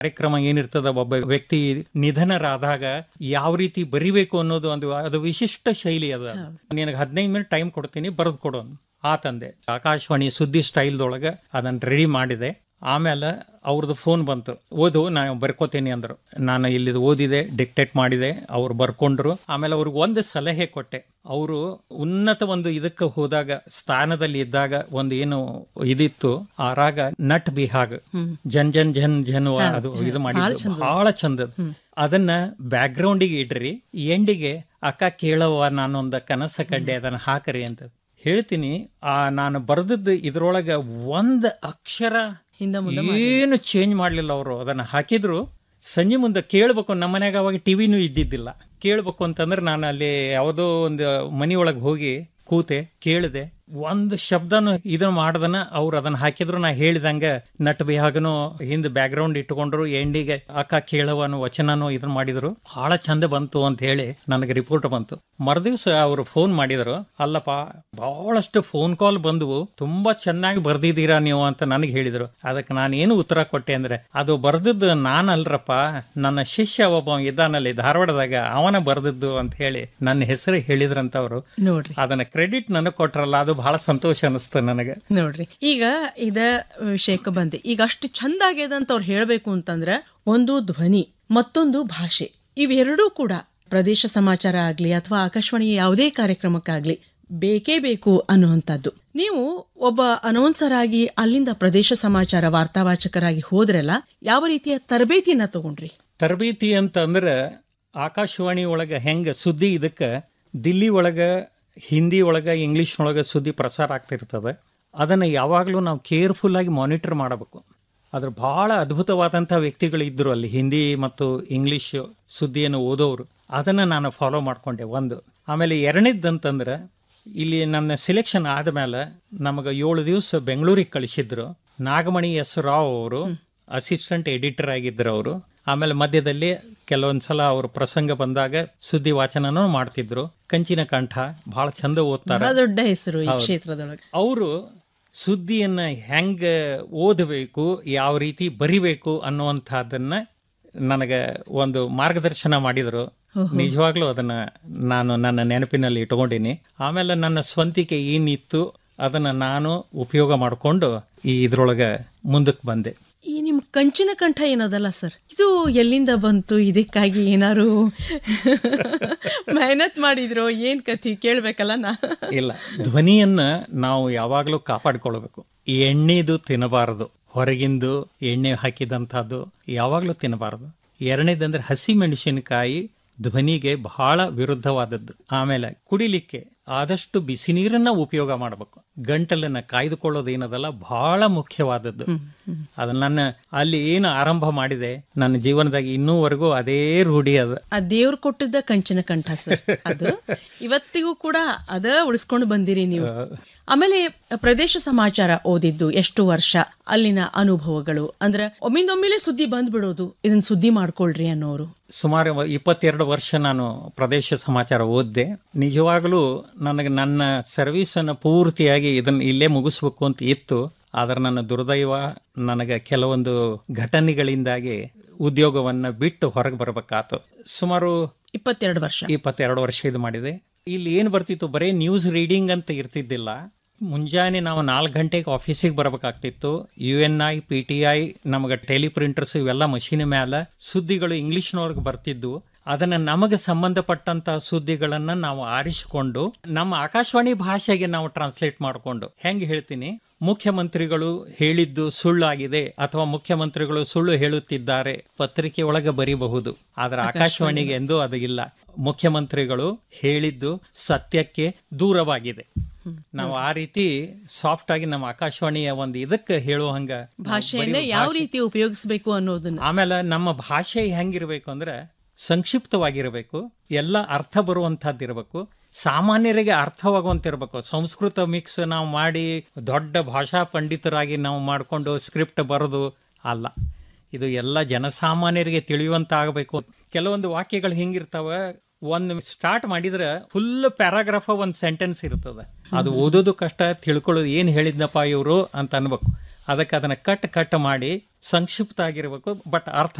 ಕಾರ್ಯಕ್ರಮ ಏನಿರ್ತದ ಒಬ್ಬ ವ್ಯಕ್ತಿ ನಿಧನರಾದಾಗ ಯಾವ ರೀತಿ ಬರಿಬೇಕು ಅನ್ನೋದು ಒಂದು ಅದು ವಿಶಿಷ್ಟ ಶೈಲಿ ಅದ ನಿನಗೆ ಹದಿನೈದು ಮಿನಿಟ್ ಟೈಮ್ ಕೊಡ್ತೀನಿ ಬರೆದು ಕೊಡು ಆ ತಂದೆ ಆಕಾಶವಾಣಿ ಸುದ್ದಿ ಸ್ಟೈಲ್ದೊಳಗೆ ಅದನ್ನು ರೆಡಿ ಮಾಡಿದೆ ಆಮೇಲೆ ಅವ್ರದ್ದು ಫೋನ್ ಬಂತು ಓದು ನಾನು ಬರ್ಕೋತೀನಿ ಅಂದರು ನಾನು ಇಲ್ಲಿದು ಓದಿದೆ ಡಿಕ್ಟೇಟ್ ಮಾಡಿದೆ ಅವ್ರು ಬರ್ಕೊಂಡ್ರು ಆಮೇಲೆ ಅವ್ರಿಗೆ ಒಂದು ಸಲಹೆ ಕೊಟ್ಟೆ ಅವರು ಉನ್ನತ ಒಂದು ಇದಕ್ಕೆ ಹೋದಾಗ ಸ್ಥಾನದಲ್ಲಿ ಇದ್ದಾಗ ಒಂದು ಏನು ಇದಿತ್ತು ಆ ರಾಗ ನಟ್ ಬಿಹಾಗ್ ಜನ್ ಜನ್ ಜನ್ ಜನ್ ಅದು ಇದು ಮಾಡಿದ್ದು ಬಹಳ ಚಂದ ಅದನ್ನ ಬ್ಯಾಕ್ ಗ್ರೌಂಡಿಗೆ ಇಡ್ರಿ ಎಂಡಿಗೆ ಅಕ್ಕ ಕೇಳವ್ವ ನಾನೊಂದು ಕನಸ ಕಂಡೆ ಅದನ್ನ ಹಾಕರಿ ಅಂತ ಹೇಳ್ತೀನಿ ಆ ನಾನು ಬರೆದದ್ದು ಇದ್ರೊಳಗೆ ಒಂದು ಅಕ್ಷರ ಹಿಂದ ಏನು ಚೇಂಜ್ ಮಾಡಲಿಲ್ಲ ಅವರು ಅದನ್ನ ಹಾಕಿದ್ರು ಸಂಜೆ ಮುಂದೆ ಕೇಳಬೇಕು ನಮ್ಮ ಮನ್ಯಾಗ ಅವಾಗ ಟಿವಿನೂ ಇದ್ದಿದ್ದಿಲ್ಲ ಕೇಳಬೇಕು ಅಂತಂದ್ರೆ ನಾನು ಅಲ್ಲಿ ಯಾವುದೋ ಒಂದು ಮನೆಯೊಳಗೆ ಹೋಗಿ ಕೂತೆ ಕೇಳಿದೆ ಒಂದು ಶಬ್ದನು ಇದನ್ನ ಮಾಡ್ದನ ಅವ್ರು ಅದನ್ನ ಹಾಕಿದ್ರು ನಾ ಹೇಳಿದಂಗ ನಟ್ ಬಿಹಾಗನು ಹಿಂದ್ ಬ್ಯಾಕ್ ಗ್ರೌಂಡ್ ಇಟ್ಕೊಂಡ್ರು ಎಂಡಿಗೆ ಅಕ್ಕ ಕೇಳವನು ವಚನನು ಇದನ್ನ ಮಾಡಿದ್ರು ಬಹಳ ಚಂದ ಬಂತು ಅಂತ ಹೇಳಿ ನನಗೆ ರಿಪೋರ್ಟ್ ಬಂತು ಮರುದಿವ್ಸ ಅವರು ಫೋನ್ ಮಾಡಿದ್ರು ಅಲ್ಲಪ್ಪ ಬಹಳಷ್ಟು ಫೋನ್ ಕಾಲ್ ಬಂದವು ತುಂಬಾ ಚೆನ್ನಾಗಿ ಬರ್ದಿದ್ದೀರಾ ನೀವು ಅಂತ ನನಗೆ ಹೇಳಿದ್ರು ಅದಕ್ಕೆ ನಾನು ಏನು ಉತ್ತರ ಕೊಟ್ಟೆ ಅಂದ್ರೆ ಅದು ಬರ್ದದ್ದು ನಾನಲ್ರಪ್ಪ ನನ್ನ ಶಿಷ್ಯ ಒಬ್ಬ ಇದ್ದಾನಲ್ಲಿ ಧಾರವಾಡದಾಗ ಅವನ ಬರ್ದದ್ದು ಅಂತ ಹೇಳಿ ನನ್ನ ಹೆಸರು ಹೇಳಿದ್ರಂತ ಅವರು ನೋಡ್ರಿ ಅದನ್ನ ಕ್ರೆಡಿಟ್ ನನಗೆ ಕೊಟ್ರಲ್ಲ ಅದು ಬಹಳ ಸಂತೋಷ ಅನಿಸ್ತು ನನಗೆ ನೋಡ್ರಿ ಈಗ ಇದ ವಿಷಯಕ್ಕೆ ಬಂದೆ ಈಗ ಅಷ್ಟು ಚಂದ ಆಗ್ಯದ ಅಂತ ಅವ್ರು ಹೇಳ್ಬೇಕು ಅಂತಂದ್ರ ಒಂದು ಧ್ವನಿ ಮತ್ತೊಂದು ಭಾಷೆ ಇವೆರಡೂ ಕೂಡ ಪ್ರದೇಶ ಸಮಾಚಾರ ಆಗ್ಲಿ ಅಥವಾ ಆಕಾಶವಾಣಿಯ ಯಾವುದೇ ಕಾರ್ಯಕ್ರಮಕ್ಕಾಗ್ಲಿ ಬೇಕೇ ಬೇಕು ಅನ್ನುವಂಥದ್ದು ನೀವು ಒಬ್ಬ ಅನೌನ್ಸರ್ ಆಗಿ ಅಲ್ಲಿಂದ ಪ್ರದೇಶ ಸಮಾಚಾರ ವಾರ್ತಾವಾಚಕರಾಗಿ ಹೋದ್ರಲ್ಲ ಯಾವ ರೀತಿಯ ತರಬೇತಿಯನ್ನ ತಗೊಂಡ್ರಿ ತರಬೇತಿ ಅಂತಂದ್ರೆ ಆಕಾಶವಾಣಿ ಒಳಗೆ ಹೆಂಗೆ ಸುದ್ದಿ ಇದಕ್ಕೆ ದಿಲ್ಲಿ ಒಳಗೆ ಹಿಂದಿ ಒಳಗೆ ಇಂಗ್ಲೀಷ್ ಒಳಗೆ ಸುದ್ದಿ ಪ್ರಸಾರ ಆಗ್ತಿರ್ತದೆ ಅದನ್ನು ಯಾವಾಗಲೂ ನಾವು ಕೇರ್ಫುಲ್ ಆಗಿ ಮಾನಿಟರ್ ಮಾಡಬೇಕು ಅದ್ರ ಭಾಳ ಅದ್ಭುತವಾದಂಥ ವ್ಯಕ್ತಿಗಳು ಇದ್ದರು ಅಲ್ಲಿ ಹಿಂದಿ ಮತ್ತು ಇಂಗ್ಲೀಷ್ ಸುದ್ದಿಯನ್ನು ಓದೋರು ಅದನ್ನು ನಾನು ಫಾಲೋ ಮಾಡಿಕೊಂಡೆ ಒಂದು ಆಮೇಲೆ ಎರಡನೇದಂತಂದ್ರೆ ಇಲ್ಲಿ ನನ್ನ ಸೆಲೆಕ್ಷನ್ ಆದಮೇಲೆ ನಮಗೆ ಏಳು ದಿವಸ ಬೆಂಗಳೂರಿಗೆ ಕಳಿಸಿದ್ರು ನಾಗಮಣಿ ಎಸ್ ರಾವ್ ಅವರು ಅಸಿಸ್ಟೆಂಟ್ ಎಡಿಟರ್ ಆಗಿದ್ದರು ಅವರು ಆಮೇಲೆ ಮಧ್ಯದಲ್ಲಿ ಕೆಲವೊಂದು ಸಲ ಅವ್ರ ಪ್ರಸಂಗ ಬಂದಾಗ ಸುದ್ದಿ ವಾಚನನೂ ಮಾಡ್ತಿದ್ರು ಕಂಚಿನ ಕಂಠ ಬಹಳ ಚಂದ ಓದ್ತಾರೆ ಬಹಳ ದೊಡ್ಡ ಹೆಸರು ಈ ಕ್ಷೇತ್ರದೊಳಗೆ ಅವರು ಸುದ್ದಿಯನ್ನ ಹೆಂಗ ಓದಬೇಕು ಯಾವ ರೀತಿ ಬರಿಬೇಕು ಅನ್ನುವಂಥದ್ದನ್ನ ನನಗೆ ಒಂದು ಮಾರ್ಗದರ್ಶನ ಮಾಡಿದರು ನಿಜವಾಗ್ಲೂ ಅದನ್ನ ನಾನು ನನ್ನ ನೆನಪಿನಲ್ಲಿ ಇಟ್ಕೊಂಡಿನಿ ಆಮೇಲೆ ನನ್ನ ಸ್ವಂತಿಕೆ ಏನಿತ್ತು ಅದನ್ನ ನಾನು ಉಪಯೋಗ ಮಾಡಿಕೊಂಡು ಈ ಇದ್ರೊಳಗೆ ಮುಂದಕ್ಕೆ ಬಂದೆ ಈ ನಿಮ್ ಕಂಚಿನ ಕಂಠ ಏನದಲ್ಲ ಸರ್ ಇದು ಎಲ್ಲಿಂದ ಬಂತು ಇದಕ್ಕಾಗಿ ಏನಾರು ಮೆಹನತ್ ಮಾಡಿದ್ರೋ ಏನ್ ಕಥಿ ಕೇಳ್ಬೇಕಲ್ಲ ನಾ ಇಲ್ಲ ಧ್ವನಿಯನ್ನ ನಾವು ಯಾವಾಗಲೂ ಕಾಪಾಡ್ಕೊಳ್ಬೇಕು ಎಣ್ಣೆದು ತಿನ್ನಬಾರದು ಹೊರಗಿಂದು ಎಣ್ಣೆ ಹಾಕಿದಂಥದ್ದು ಯಾವಾಗಲೂ ತಿನ್ನಬಾರದು ಎರಡನೇದಂದ್ರೆ ಹಸಿ ಮೆಣಸಿನಕಾಯಿ ಧ್ವನಿಗೆ ಬಹಳ ವಿರುದ್ಧವಾದದ್ದು ಆಮೇಲೆ ಕುಡಿಲಿಕ್ಕೆ ಆದಷ್ಟು ಬಿಸಿ ನೀರನ್ನ ಉಪಯೋಗ ಮಾಡಬೇಕು ಗಂಟಲನ್ನ ಕಾಯ್ದುಕೊಳ್ಳೋದು ಏನದಲ್ಲ ಬಹಳ ಮುಖ್ಯವಾದದ್ದು ಅದನ್ನ ನನ್ನ ಅಲ್ಲಿ ಏನು ಆರಂಭ ಮಾಡಿದೆ ನನ್ನ ಜೀವನದಾಗ ಇನ್ನೂವರೆಗೂ ಅದೇ ರೂಢಿ ಅದ ಆ ದೇವ್ರು ಕೊಟ್ಟಿದ್ದ ಕಂಚಿನ ಕಂಠ ಸರ್ ಅದು ಇವತ್ತಿಗೂ ಕೂಡ ಅದ ಉಳಿಸ್ಕೊಂಡು ಬಂದಿರಿ ನೀವು ಆಮೇಲೆ ಪ್ರದೇಶ ಸಮಾಚಾರ ಓದಿದ್ದು ಎಷ್ಟು ವರ್ಷ ಅಲ್ಲಿನ ಅನುಭವಗಳು ಅಂದ್ರೆ ಒಮ್ಮಿಂದೊಮ್ಮೆಲೆ ಸುದ್ದಿ ಬಂದ್ಬಿಡೋದು ಇದನ್ನ ಸುದ್ದಿ ಮಾಡ್ಕೊಳ್ರಿ ಅನ್ನೋರು ಸುಮಾರು ಇಪ್ಪತ್ತೆರಡು ವರ್ಷ ನಾನು ಪ್ರದೇಶ ಸಮಾಚಾರ ಓದಿದೆ ನಿಜವಾಗಲೂ ನನಗೆ ನನ್ನ ಸರ್ವೀಸನ್ನು ಪೂರ್ತಿಯಾಗಿ ಇದನ್ನು ಇಲ್ಲೇ ಮುಗಿಸ್ಬೇಕು ಅಂತ ಇತ್ತು ಆದರೆ ನನ್ನ ದುರ್ದೈವ ನನಗೆ ಕೆಲವೊಂದು ಘಟನೆಗಳಿಂದಾಗಿ ಉದ್ಯೋಗವನ್ನು ಬಿಟ್ಟು ಹೊರಗೆ ಬರಬೇಕಾತು ಸುಮಾರು ಇಪ್ಪತ್ತೆರಡು ವರ್ಷ ಇಪ್ಪತ್ತೆರಡು ವರ್ಷ ಇದು ಮಾಡಿದೆ ಇಲ್ಲಿ ಏನು ಬರ್ತಿತ್ತು ಬರೀ ನ್ಯೂಸ್ ರೀಡಿಂಗ್ ಅಂತ ಇರ್ತಿದ್ದಿಲ್ಲ ಮುಂಜಾನೆ ನಾವು ನಾಲ್ಕು ಗಂಟೆಗೆ ಆಫೀಸಿಗೆ ಬರಬೇಕಾಗ್ತಿತ್ತು U N I P T I ನಮಗೆ ಟೆಲಿಪ್ರಿಂಟರ್ಸ್ ಇವೆಲ್ಲ ಮಷೀನ್ ಮೇಲೆ ಸುದ್ದಿಗಳು ಇಂಗ್ಲಿಷ್ನೊಳಗೆ ಬರ್ತಿದ್ವು ಅದನ್ನ ನಮಗೆ ಸಂಬಂಧಪಟ್ಟಂತ ಸುದ್ದಿಗಳನ್ನ ನಾವು ಆರಿಸಿಕೊಂಡು ನಮ್ಮ ಆಕಾಶವಾಣಿ ಭಾಷೆಗೆ ನಾವು ಟ್ರಾನ್ಸ್ಲೇಟ್ ಮಾಡಿಕೊಂಡು ಹೆಂಗೆ ಹೇಳ್ತೀನಿ ಮುಖ್ಯಮಂತ್ರಿಗಳು ಹೇಳಿದ್ದು ಸುಳ್ಳಾಗಿದೆ ಅಥವಾ ಮುಖ್ಯಮಂತ್ರಿಗಳು ಸುಳ್ಳು ಹೇಳುತ್ತಿದ್ದಾರೆ ಪತ್ರಿಕೆ ಒಳಗೆ ಬರೀಬಹುದು ಆದ್ರೆ ಆಕಾಶವಾಣಿಗೆ ಎಂದೂ ಅದು ಇಲ್ಲ ಮುಖ್ಯಮಂತ್ರಿಗಳು ಹೇಳಿದ್ದು ಸತ್ಯಕ್ಕೆ ದೂರವಾಗಿದೆ ನಾವು ಆ ರೀತಿ ಸಾಫ್ಟ್ ಆಗಿ ನಮ್ಮ ಆಕಾಶವಾಣಿಯ ಒಂದು ಇದಕ್ಕೆ ಹೇಳೋ ಹಂಗ ನಾವು ಭಾಷೆಯನ್ನ ಬರೀ ಯಾವ ಭಾಷೆ- ರೀತಿ ಉಪಯೋಗಿಸ್ಬೇಕು ಅನ್ನೋದನ್ನ ಆಮೇಲೆ ನಮ್ಮ ಭಾಷೆ ಹೆಂಗಿರ್ಬೇಕು ಅಂದ್ರೆ ಸಂಕ್ಷಿಪ್ತವಾಗಿರಬೇಕು ಎಲ್ಲ ಅರ್ಥ ಬರುವಂತಹದ್ದಿರಬೇಕು ಸಾಮಾನ್ಯರಿಗೆ ಅರ್ಥವಾಗುವಂತಿರ್ಬೇಕು ಸಂಸ್ಕೃತ ಮಿಕ್ಸ್ ನಾವು ಮಾಡಿ ದೊಡ್ಡ ಭಾಷಾ ಪಂಡಿತರಾಗಿ ನಾವು ಮಾಡಿಕೊಂಡು ಸ್ಕ್ರಿಪ್ಟ್ ಬರೋದು ಅಲ್ಲ ಇದು ಎಲ್ಲ ಜನಸಾಮಾನ್ಯರಿಗೆ ತಿಳಿಯುವಂತ ಆಗಬೇಕು ಕೆಲವೊಂದು ವಾಕ್ಯಗಳು ಹಿಂಗಿರ್ತಾವ ಒಂದು ಸ್ಟಾರ್ಟ್ ಮಾಡಿದ್ರೆ ಫುಲ್ ಪ್ಯಾರಾಗ್ರಾಫ್ ಒಂದು ಸೆಂಟೆನ್ಸ್ ಇರ್ತದೆ ಅದು ಓದೋದು ಕಷ್ಟ ತಿಳ್ಕೊಳ್ಳೋದು ಏನು ಹೇಳಿದ್ನಪ್ಪ ಇವರು ಅಂತ ಅನ್ಬೇಕು ಅದಕ್ಕೆ ಅದನ್ನ ಕಟ್ ಕಟ್ ಮಾಡಿ ಸಂಕ್ಷಿಪ್ತ ಆಗಿರ್ಬೇಕು ಬಟ್ ಅರ್ಥ